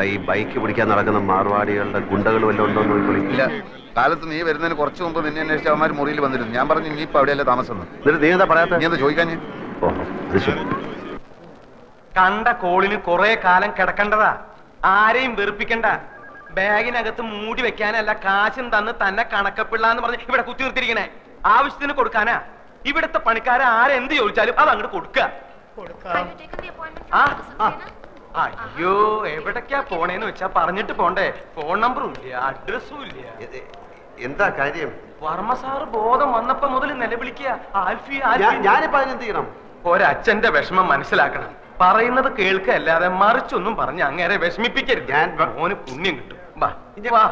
ഈ ബൈക്ക് പിടിക്കാൻ നടക്കുന്ന മാർവാടികളുടെ ഗുണ്ടകൾ വല്ലതും ഉണ്ടോ എന്ന് നോക്കിക്കോളി ഇല്ല കാലത്ത് നീ വരുന്നതിന് കുറച്ച് മുമ്പ് നിന്നെ അന്വേഷിച്ച അവന്മാർ മുറിയിൽ വന്നിരുന്നു ഞാൻ പറഞ്ഞു നീ ഇപ്പൊ അവിടെയല്ലേ താമസം എന്ന്. എന്നിട്ട് നീ എന്താ പറയാത്ത നീ എന്താ ചോദിക്കാൻ ഓഹോ അത് ശരി കണ്ട കോളിന് കുറെ കാലം കിടക്കണ്ടതാ ആരെയും വെറുപ്പിക്കണ്ട ബാഗിനകത്ത് മൂടി വെക്കാനല്ല കാശും തന്ന് തന്നെ കണക്കപ്പിള്ള എന്ന് പറഞ്ഞ് ഇവിടെ കുത്തി നിർത്തിയിരിക്കണേ ആവശ്യത്തിന് കൊടുക്കാനാ ഇവിടുത്തെ പണിക്കാരെ ആരെന്ത് ചോദിച്ചാലും അത് അങ്ങോട്ട് കൊടുക്കുക ആ, ആ. അയ്യോ എവിടേക്കാ പോണേന്ന് വെച്ചാ പറഞ്ഞിട്ട് പോണ്ടേ ഫോൺ നമ്പറും ഇല്ല അഡ്രസ്സും ഇല്ല എ- എ- എന്താ കാര്യം വർമ്മ സാറ് ബോധം വന്നപ്പോ മുതൽ നിലവിളിക്കുക ആൽഫി ഞാൻ- ആൽഫി ഞാനിപ്പോ അതിനെന്ത് ചെയ്യണം ഒരച്ഛന്റെ വിഷമം മനസ്സിലാക്കണം പറയുന്നത് കേൾക്കല്ലാതെ മറിച്ചൊന്നും പറഞ്ഞ് അങ്ങേരെ വിഷമിപ്പിക്കരുത് ഞാൻ വ- മോന് പുണ്യം കിട്ടും വാ ഇഞ്ഞ് വാ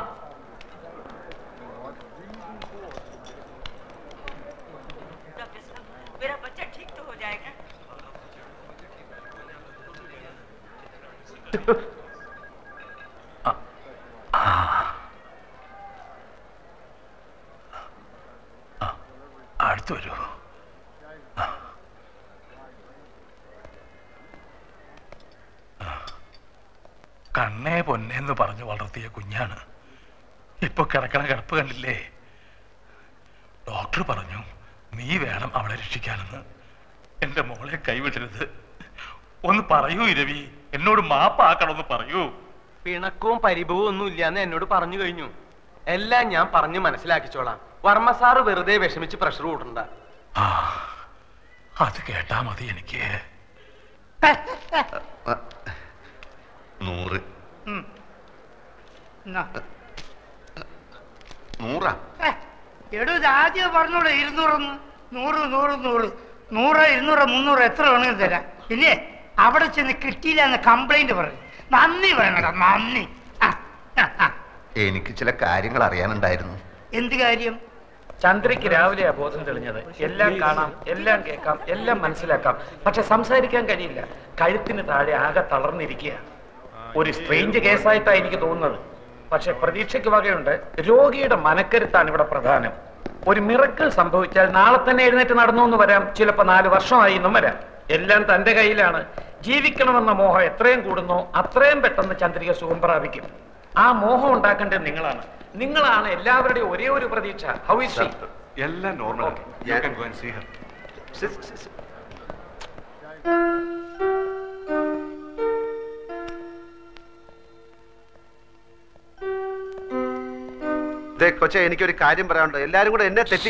मेरा बच्चा ठीक तो हो जाएगा അടുത്ത് വരൂ കണ്ണേ പൊന്നേന്ന് പറഞ്ഞു വളർത്തിയ കുഞ്ഞാണ് ഇപ്പൊ കിടക്കണ കിടപ്പ് കണ്ടില്ലേ ഡോക്ടർ പറഞ്ഞു നീ വേണം അവളെ രക്ഷിക്കാനെന്ന് എന്റെ മോളെ കൈവിടരുത് ഒന്ന് പറയൂ ഇരവി എന്നോട് മാപ്പാക്കണമെന്ന് പറയൂ പിണക്കവും പരിഭവവും ഒന്നും ഇല്ലാന്ന് എന്നോട് പറഞ്ഞു കഴിഞ്ഞു എല്ലാം ഞാൻ പറഞ്ഞു മനസ്സിലാക്കിച്ചോളാം വർമ്മ സാറ് വെറുതെ വിഷമിച്ച് പ്രഷർ കൂട്ടണ്ട ആ അത് കേട്ടാ മതി എനിക്ക് നൂറ് ഉം. എന്നാ. നൂറാ ഏ, എടോ ഇത് ആദ്യം പറഞ്ഞോളൂ ഇരുന്നൂറൊന്ന് നൂറ് നൂറ് നൂറ് നൂറ് ഇരുന്നൂറ് മുന്നൂറ് എത്ര വേണമെങ്കിലും തരാം ഇല്ലേ അവിടെ ചെന്ന് കിട്ടിയില്ല എന്ന് കംപ്ലൈന്റ് പറയും നന്ദി പറയണടാ നന്ദി ആ, ആ, ആ. എനിക്ക് ചില കാര്യങ്ങൾ അറിയാനുണ്ടായിരുന്നു എന്ത് കാര്യം ചന്ദ്രയ്ക്ക് രാവിലെയാ ബോധം തെളിഞ്ഞത് എല്ലാം കാണാം എല്ലാം കേൾക്കാം എല്ലാം മനസ്സിലാക്കാം പക്ഷെ സംസാരിക്കാൻ കഴിയില്ല കഴുത്തിന് താഴെ ആകെ തളർന്നിരിക്കുക ഒരു സ്ട്രേഞ്ച് കേസായിട്ടാ എനിക്ക് തോന്നുന്നത് പക്ഷെ പ്രതീക്ഷയ്ക്ക് വകയുണ്ട് രോഗിയുടെ മനക്കരുത്താണ് ഇവിടെ പ്രധാനം ഒരു മിറക്കിൾ സംഭവിച്ചാൽ നാളെ തന്നെ എഴുന്നേറ്റ് നടന്നു എന്ന് വരാം ചിലപ്പോ നാല് വർഷമായി എന്നും വരാം എല്ലാം തന്റെ കയ്യിലാണ് ജീവിക്കണമെന്ന മോഹം എത്രയും കൂടുന്നോ അത്രയും പെട്ടെന്ന് ചന്ദ്രിക സുഖം പ്രാപിക്കും ആ മോഹം ഉണ്ടാക്കേണ്ടത് നിങ്ങളാണ് നിങ്ങളാണ് എല്ലാവരുടെയും ഒരേ ഒരു പ്രതീക്ഷ ഹൗ ഇസ് ഷീ എല്ലാം നോർമൽ ഞാൻ- ശരി, ശരി, ശരി. ദേ കൊച്ചെ എനിക്കൊരു കാര്യം പറയാനുണ്ട് എല്ലാരും കൂടെ എന്നെ തെറ്റി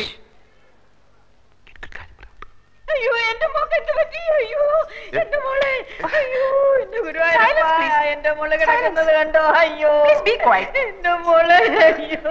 അയ്യോ എന്റെ മോക്ക് എന്ത് പറ്റി അയ്യോ എന്റെ മോളെ അയ്യോ എന്റെ ഗുരുവായൂരപ്പ എന്റെ മോള് കിടക്കുന്നത് കണ്ടോ അയ്യോ എന്റെ മോളെ അയ്യോ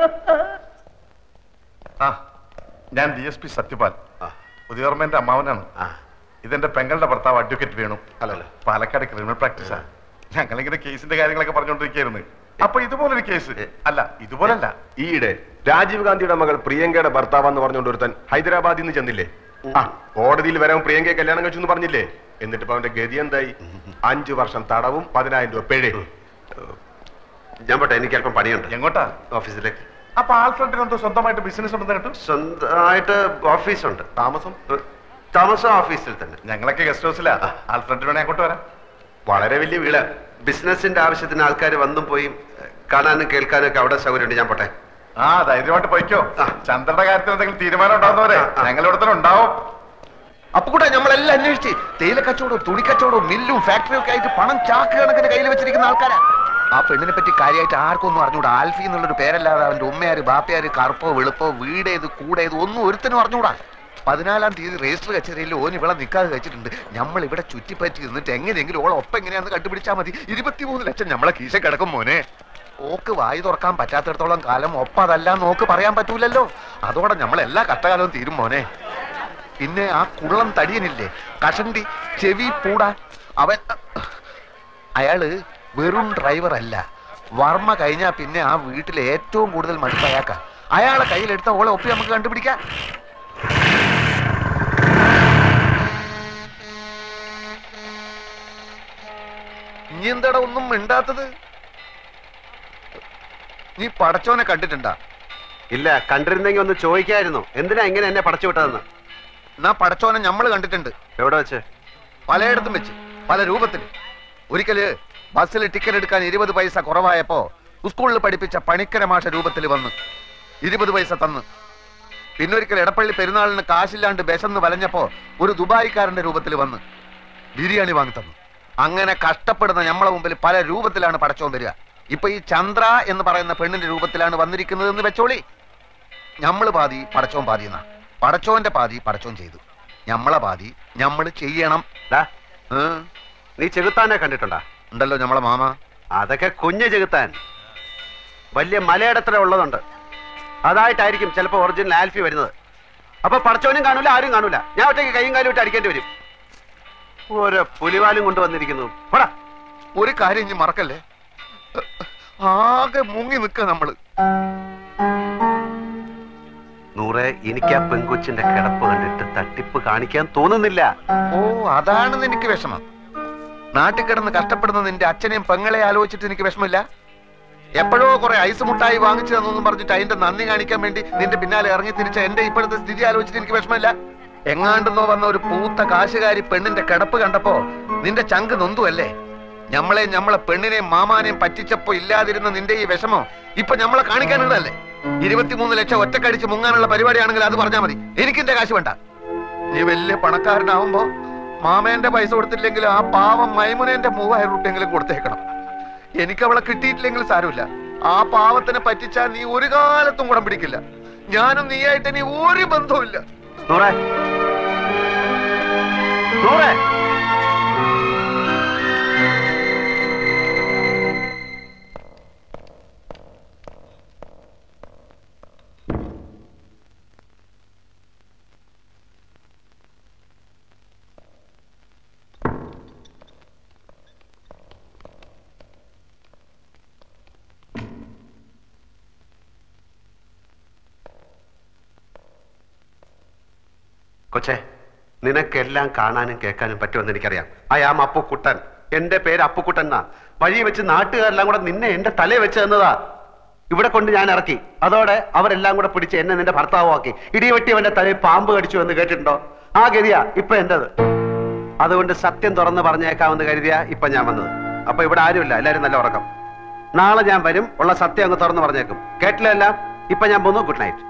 ആ ഞാൻ ഡി എസ് പി സത്യപാൽ ആ. പുതിയോർമ്മന്റെ അമ്മാവനാണ് ആ ഇതെന്റെ പെങ്ങളുടെ ഭർത്താവ് അഡ്വക്കേറ്റ് വേണു അല്ലല്ലോ. പാലക്കാട് ക്രിമിനൽ പ്രാക്ടീസാ ഞങ്ങളിങ്ങനെ കേസിന്റെ കാര്യങ്ങളൊക്കെ പറഞ്ഞുകൊണ്ടിരിക്കുകയായിരുന്നു അപ്പൊ ഇതുപോലൊരു കേസ് അല്ല ഇതുപോലല്ല ഈയിടെ രാജീവ് ഗാന്ധിയുടെ മകൾ പ്രിയങ്കയുടെ ഭർത്താവെന്ന് പറഞ്ഞുകൊണ്ട് ഒരുത്തൻ ഹൈദരാബാദിൽ നിന്ന് ചെന്നില്ലേ ആ കോടതിയിൽ വരാൻ പ്രിയങ്കയെ കല്യാണം കഴിച്ചു എന്ന് പറഞ്ഞില്ലേ എന്നിട്ട് ഇപ്പൊ അവന്റെ ഗതി എന്തായി അഞ്ചു വർഷം തടവും പതിനായിരം രൂപ പിഴയും ഞാൻ പോട്ടെ എനിക്ക് അല്പം പണിയുണ്ട് എങ്ങോട്ടാ ഓഫീസിലേക്ക് അപ്പൊ ആൽഫ്രണ്ടിന് എന്തോ സ്വന്തമായിട്ട് ബിസിനസ് ഉണ്ടെന്ന് കേട്ടു സ്വന്തമായിട്ട് ഓഫീസുണ്ട് താമസം ഏഹ്, താമസം ഓഫീസിൽ തന്നെ ഞങ്ങളൊക്കെ ഗസ്റ്റ് ഹൗസിലാ ആൽഫ്രണ്ടിന് വേണേ അങ്ങോട്ട് വരാം വളരെ വലിയ വീട് ബിസിനസിന്റെ ആവശ്യത്തിന് ആൾക്കാർ വന്നും പോയി ഏഹ്, കാണാനും കേൾക്കാനും ഒക്കെ അവിടെ സൗകര്യമുണ്ട് ഞാൻ പോട്ടെ ആ ധൈര്യമായിട്ട് പോയിക്കോ ആ. ചന്ദ്രന്റെ കാര്യത്തിൽ എന്തെങ്കിലും തീരുമാനം ഉണ്ടാവുന്നവരെ ആ, ആ. ഞങ്ങൾ ഇവിടെ തന്നെ ഉണ്ടാവും അപ്പൊ കൂടെ നമ്മളെല്ലാം അന്വേഷിച്ച് തേയില കച്ചവടവും തുണി കച്ചവടവും മില്ലും ഫാക്ടറിയും ഒക്കെ ആയിട്ട് പണം ചാക്ക് കണക്കിന് കയ്യിൽ വെച്ചിരിക്കുന്ന ആൾക്കാരാ ആ പെണ്ണിനെ പറ്റി കാര്യമായിട്ട് ആർക്കും ഒന്നും അറിഞ്ഞൂടാ ആൽഫി എന്നുള്ളൊരു പേരല്ലാതെ അവന്റെ ഉമ്മയാര് ബാപ്പയാര് കറുപ്പോ വെളുപ്പോ വീടേത് കൂടേത് ഒന്നും ഒരുത്തനും അറിഞ്ഞൂടാ പതിനാലാം തീയതി രജിസ്റ്റർ കച്ചേരിയിൽ ഓൻ ഇവിടെ നിൽക്കാതെ വെച്ചിട്ടുണ്ട് നമ്മൾ ഇവിടെ ചുറ്റിപ്പറ്റി നിന്നിട്ട് എങ്ങനെയെങ്കിലും ഓളെ ഒപ്പം എങ്ങനെയാണെന്ന് കണ്ടുപിടിച്ചാൽ മതി ഇരുപത്തിമൂന്ന് ലക്ഷം നമ്മളെ കീശ കിടക്കും മോനെ ഓക്ക് വായി തുറക്കാൻ പറ്റാത്തിടത്തോളം കാലം ഒപ്പം അതല്ല നോക്ക് പറയാൻ പറ്റൂലല്ലോ അതോടെ നമ്മൾ എല്ലാ കഷ്ടകാലവും തീരും മോനെ പിന്നെ ആ കുള്ളം തടിയനില്ലേ കഷണ്ടി ചെവി പൂടാ അവൻ അയാള് വെറും ഡ്രൈവർ അല്ല വർമ്മ കഴിഞ്ഞാ പിന്നെ ആ വീട്ടിലെ ഏറ്റവും കൂടുതൽ മടുപ്പ് അയാൾക്കാ അയാളെ കയ്യിലെടുത്ത ഓളെ ഒപ്പി നമുക്ക് കണ്ടുപിടിക്കാം ഇനി എന്താടാ ഒന്നും മിണ്ടാത്തത് നീ പടച്ചോനെ കണ്ടിട്ടുണ്ടാ ഇല്ല കണ്ടിരുന്നെങ്കിൽ ഒന്ന് ചോദിക്കായിരുന്നു എന്തിനാ ഇങ്ങനെ എന്നെ പടച്ചു വിട്ടതെന്ന് എന്നാ പടച്ചോനെ നമ്മൾ കണ്ടിട്ടുണ്ട് എവിടെ വെച്ച് പലയിടത്തും വെച്ച് പല രൂപത്തിൽ ഒരിക്കല് ബസ്സിൽ ടിക്കറ്റ് എടുക്കാൻ ഇരുപത് പൈസ കുറവായപ്പോ സ്കൂളിൽ പഠിപ്പിച്ച പണിക്കര മാഷ രൂപത്തിൽ വന്ന് ഇരുപത് പൈസ തന്ന് പിന്നൊരിക്കൽ എടപ്പള്ളി പെരുന്നാളിന് കാശില്ലാണ്ട് വിശന്ന് വലഞ്ഞപ്പോ ഒരു ദുബായിക്കാരന്റെ രൂപത്തിൽ വന്ന് ബിരിയാണി വാങ്ങി തന്നു അങ്ങനെ കഷ്ടപ്പെടുന്ന നമ്മളെ മുമ്പിൽ പല രൂപത്തിലാണ് പടച്ചോൻ വരിക ഇപ്പൊ ഈ ചന്ദ്ര എന്ന് പറയുന്ന പെണ്ണിന്റെ രൂപത്തിലാണ് വന്നിരിക്കുന്നത് എന്ന് വെച്ചോളി ഞമ്മള് പാതി പടച്ചോൻ പാതി എന്നാ പടച്ചോന്റെ പാതി പടച്ചോൻ ചെയ്തു ഞമ്മളെ പാതി ഞമ്മള് ചെയ്യണം ഡാ, ഏ? നീ ചെകുത്താനെ കണ്ടിട്ടുണ്ടാ ഉണ്ടല്ലോ ഞമ്മളെ മാമ അതൊക്കെ കുഞ്ഞ് ചെകുത്താൻ വലിയ മലയിടത്ര ഉള്ളതുണ്ട് അതായിട്ടായിരിക്കും ചിലപ്പോ ഒറിജിനൽ ആൽഫി വരുന്നത് അപ്പൊ പടച്ചോനും കാണൂല ആരും കാണൂല ഞാൻ ഒറ്റയ്ക്ക് കൈയും കാലും ഇട്ട് അടിക്കേണ്ടി വരും ഓരോ പുലിവാലും കൊണ്ടുവന്നിരിക്കുന്നു പോടാ ഒരു കാര്യം ഇനി മറക്കല്ലേ ആകെ മുങ്ങി നിക്ക നമ്മള് നൂറെ എനിക്ക് ആ പെങ്കൊച്ചിന്റെ കിടപ്പ് കണ്ടിട്ട് തട്ടിപ്പ് കാണിക്കാൻ തോന്നുന്നില്ല ഓ അതാണ് എനിക്ക് വിഷമം നാട്ടിൽ കിടന്ന് കഷ്ടപ്പെടുന്ന നിന്റെ അച്ഛനെയും പെങ്ങളെ ആലോചിച്ചിട്ട് എനിക്ക് വിഷമില്ല എപ്പോഴോ കുറെ ഐസ് മുട്ടായി വാങ്ങിച്ചു തന്നു പറഞ്ഞിട്ട് അതിന്റെ നന്ദി കാണിക്കാൻ വേണ്ടി നിന്റെ പിന്നാലെ ഇറങ്ങി തിരിച്ച എന്റെ ഇപ്പോഴത്തെ സ്ഥിതി ആലോചിച്ചിട്ട് എനിക്ക് വിഷമില്ല എങ്ങാണ്ടെന്നോ വന്ന ഒരു പൂത്ത കാശുകാരി പെണ്ണിന്റെ കിടപ്പ് കണ്ടപ്പോ നിന്റെ ചങ്ക് നൊന്തുവല്ലേ ഞമ്മളെ ഞമ്മളെ പെണ്ണിനെയും മാമാനെയും പറ്റിച്ചപ്പോ ഇല്ലാതിരുന്ന നിന്റെ ഈ വിഷമം ഇപ്പൊ ഞമ്മളെ കാണിക്കാനുള്ളതല്ലേ ഇരുപത്തിമൂന്ന് ലക്ഷം ഒറ്റക്കടിച്ച് മുങ്ങാനുള്ള പരിപാടിയാണെങ്കിൽ അത് പറഞ്ഞാൽ മതി എനിക്കിന്റെ കാശ് വേണ്ട നീ വലിയ പണക്കാരനാവുമ്പോ മാമേന്റെ പൈസ കൊടുത്തില്ലെങ്കിൽ ആ പാവം മൈമുനേന്റെ മൂവായിരം റുപ്യെങ്കിലും കൊടുത്തേക്കണം എനിക്ക് അവളെ കിട്ടിയിട്ടില്ലെങ്കിൽ സാരമില്ല ആ പാവത്തിനെ പറ്റിച്ചാൽ നീ ഒരു കാലത്തും കുടം പിടിക്കില്ല ഞാനും നീയായിട്ട് ഇനി ഒരു ബന്ധവുമില്ല നൂറെ നൂറെ കൊച്ചെ നിനക്കെല്ലാം കാണാനും കേൾക്കാനും പറ്റുമെന്ന് എനിക്കറിയാം ഐ ആം അപ്പുക്കുട്ടൻ എന്റെ പേര് അപ്പുക്കുട്ടൻ എന്നാ വഴി വെച്ച് നാട്ടുകാരെല്ലാം കൂടെ നിന്നെ എന്റെ തലയിൽ വെച്ച് തന്നതാ ഇവിടെ കൊണ്ട് ഞാൻ ഇറക്കി അതോടെ അവരെല്ലാം കൂടെ പിടിച്ച് എന്നെ നിന്റെ ഭർത്താവാക്കി ഇടിവെട്ടി അവന്റെ തലയിൽ പാമ്പ് കടിച്ചു എന്ന് കേട്ടിട്ടുണ്ടോ ആ ഗതിയാ ഇപ്പൊ എന്റേത് അതുകൊണ്ട് സത്യം തുറന്ന് പറഞ്ഞേക്കാമെന്ന് കരുതിയാ ഇപ്പൊ ഞാൻ വന്നത് അപ്പൊ ഇവിടെ ആരുമില്ല എല്ലാരും നല്ല ഉറക്കം നാളെ ഞാൻ വരും ഉള്ള സത്യം അങ്ങ് തുറന്ന് പറഞ്ഞേക്കും കേട്ടില്ല എല്ലാം ഇപ്പൊ ഞാൻ പോന്നു ഗുഡ് നൈറ്റ്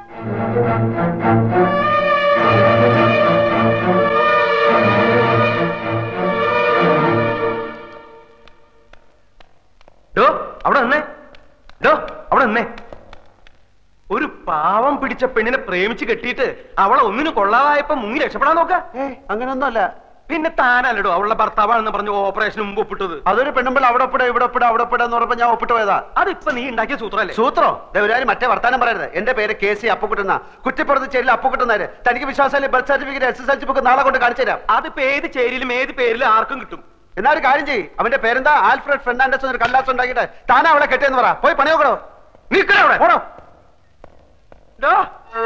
ഡോ അവിടെ നിന്നേ ഡോ അവിടെ നിന്നേ ഒരു പാവം പിടിച്ച പെണ്ണിനെ പ്രേമിച്ച് കെട്ടിയിട്ട് അവളെ ഒന്നിനു കൊള്ളാതായപ്പോ മുങ്ങി രക്ഷപ്പെടാൻ നോക്ക അങ്ങനെയൊന്നുമല്ല പിന്നെ താനല്ലടോ അവളുടെ ഭർത്താവാണെന്ന് പറഞ്ഞു ഓപ്പറേഷന് മുമ്പ് ഒപ്പിട്ടത് അതൊരു പെണ്ണുമ്പോൾ അവിടെ ഒപ്പിട ഇവിടെ ഒപ്പിട അവിടെ ഒപ്പിട എന്ന് പറഞ്ഞപ്പോ ഞാൻ ഒപ്പിട്ട് പോയതാ അതിപ്പോ നീ ഉണ്ടാക്കിയ സൂത്രല്ലേ സൂത്രോ ദൈവരാരും മറ്റേ വർത്താനം പറയരുത് എന്റെ പേര് കെ സി അപ്പുക്കുട്ടുന്ന കുറ്റിപ്പുറത്ത് ചേരിൽ അപ്പുക്കുട്ടുന്നാര് തനിക്ക് വിശ്വാസമല്ലേ birth certificate S S L C book നാളെ കൊണ്ട് കാണിച്ചു തരാം അതിപ്പോ ഏത് ചേരിയിലും ഏത് പേരിലും ആർക്കും കിട്ടും എന്നാ ഒരു കാര്യം ചെയ്യ് അവന്റെ പേരെന്താ ആൽഫ്രഡ് ഫെർണാണ്ടസ് ഒരു കല്ലാസ് ഉണ്ടാക്കിയിട്ട് താനാ അവളെ കെട്ടിയെന്ന് പറ പോയി പണി നോക്കണോ നിക്കണ അവിടെ പോണോ ഡോ.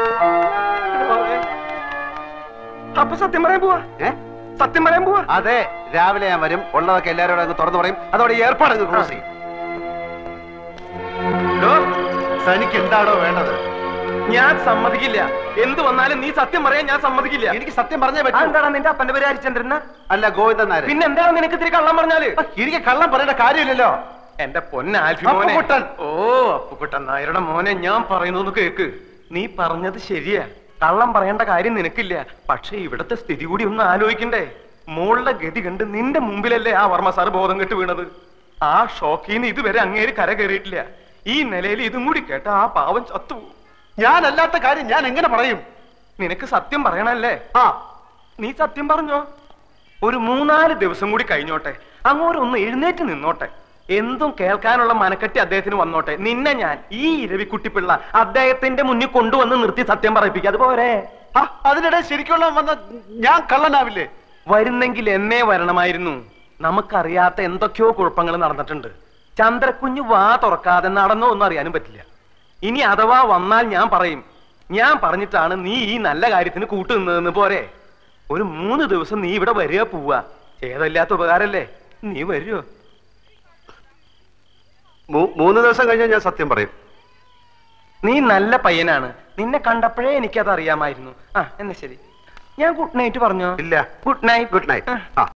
അപ്പൊ സത്യം പറയാൻ പോവാ ഏ സത്യം പറയാൻ പോവാ അതെ രാവിലെ ഞാൻ വരും ഉള്ളതൊക്കെ എല്ലാവരോടും അങ്ങ് തുറന്നു പറയും അതോടെ ഈ ഏർപ്പാട് അങ്ങ് ക്ലോസ് ചെയ്യും ഡോ, തനിക്ക് എന്താണോ വേണ്ടത് ഞാൻ സമ്മതിക്കില്ല എന്ത് വന്നാലും നീ സത്യം പറയാൻ ഞാൻ സമ്മതിക്കില്ല എനിക്ക് സത്യം പറഞ്ഞേ പറ്റൂ എന്താണ് നിന്റെ അപ്പന്റെ പേര് ഹരിചന്ദ്രന അല്ല ഗോവിന്ദൻ നായർ പിന്നെ എന്താണ് നിനക്ക് ഇത്തിരി കള്ളം പറഞ്ഞാല് എനിക്ക് കള്ളം പറയേണ്ട കാര്യമില്ലല്ലോ എന്റെ പൊന്ന ആൽഫി മോനെ അപ്പുക്കുട്ടൻ. ഓ അപ്പുക്കുട്ടൻ നായരുടെ മോനെ ഞാൻ പറയുന്നത് കേക്ക് നീ പറഞ്ഞത് ശരിയാ കള്ളം പറയേണ്ട കാര്യം നിനക്കില്ല പക്ഷെ ഇവിടത്തെ സ്ഥിതി കൂടി ഒന്ന് ആലോചിക്കണ്ടേ മോളുടെ ഗതി കണ്ട് നിന്റെ മുമ്പിലല്ലേ ആ വർമ്മ സാറ് ബോധം കെട്ട് വീണത് ആ ഷോക്കിൽ നിന്ന് ഇതുവരെ അങ്ങേര് കര കയറിയിട്ടില്ല ഈ നിലയിൽ ഇതും കൂടി കേട്ട ആ പാവം ചത്തു ഞാനല്ലാത്ത കാര്യം ഞാൻ എങ്ങനെ പറയും നിനക്ക് സത്യം പറയണല്ലേ ആ നീ സത്യം പറഞ്ഞോ ഒരു മൂന്നാല് ദിവസം കൂടി കഴിഞ്ഞോട്ടെ അങ്ങോട്ട് എഴുന്നേറ്റ് നിന്നോട്ടെ എന്തും കേൾക്കാനുള്ള മനക്കെട്ടി അദ്ദേഹത്തിന് വന്നോട്ടെ നിന്നെ ഞാൻ ഈ ഇരവിക്കുട്ടിപ്പിള്ള അദ്ദേഹത്തിന്റെ മുന്നിൽ കൊണ്ടുവന്ന് നിർത്തി സത്യം പറയിപ്പിക്കുക അതുപോലെ ആ, അതിനിടെ ശരിക്കുള്ള വന്ന ഞാൻ കള്ളനാവില്ലേ വരുന്നെങ്കിൽ എന്നേ വരണമായിരുന്നു നമുക്കറിയാത്ത എന്തൊക്കെയോ കുഴപ്പങ്ങൾ നടന്നിട്ടുണ്ട് ചന്ദ്രക്കുഞ്ഞ് വാ തുറക്കാതെ നടന്നോ ഒന്നും അറിയാനും പറ്റില്ല ഇനി അഥവാ വന്നാൽ ഞാൻ പറയും ഞാൻ പറഞ്ഞിട്ടാണ് നീ ഈ നല്ല കാര്യത്തിന് കൂട്ടു നിന്നതെന്ന് പോരെ ഒരു മൂന്ന് ദിവസം നീ ഇവിടെ വരിക പോവുക ഏതല്ലാത്ത ഉപകാരല്ലേ നീ വരുമോ മൂ- മൂന്ന് ദിവസം കഴിഞ്ഞാൽ ഞാൻ സത്യം പറയും നീ നല്ല പയ്യനാണ് നിന്നെ കണ്ടപ്പോഴേ എനിക്കത് അറിയാമായിരുന്നു ആ എന്നാ ശരി ഞാൻ ഗുഡ് നൈറ്റ് പറഞ്ഞോ ഇല്ല ഗുഡ് നൈറ്റ് ഗുഡ് നൈറ്റ് ആ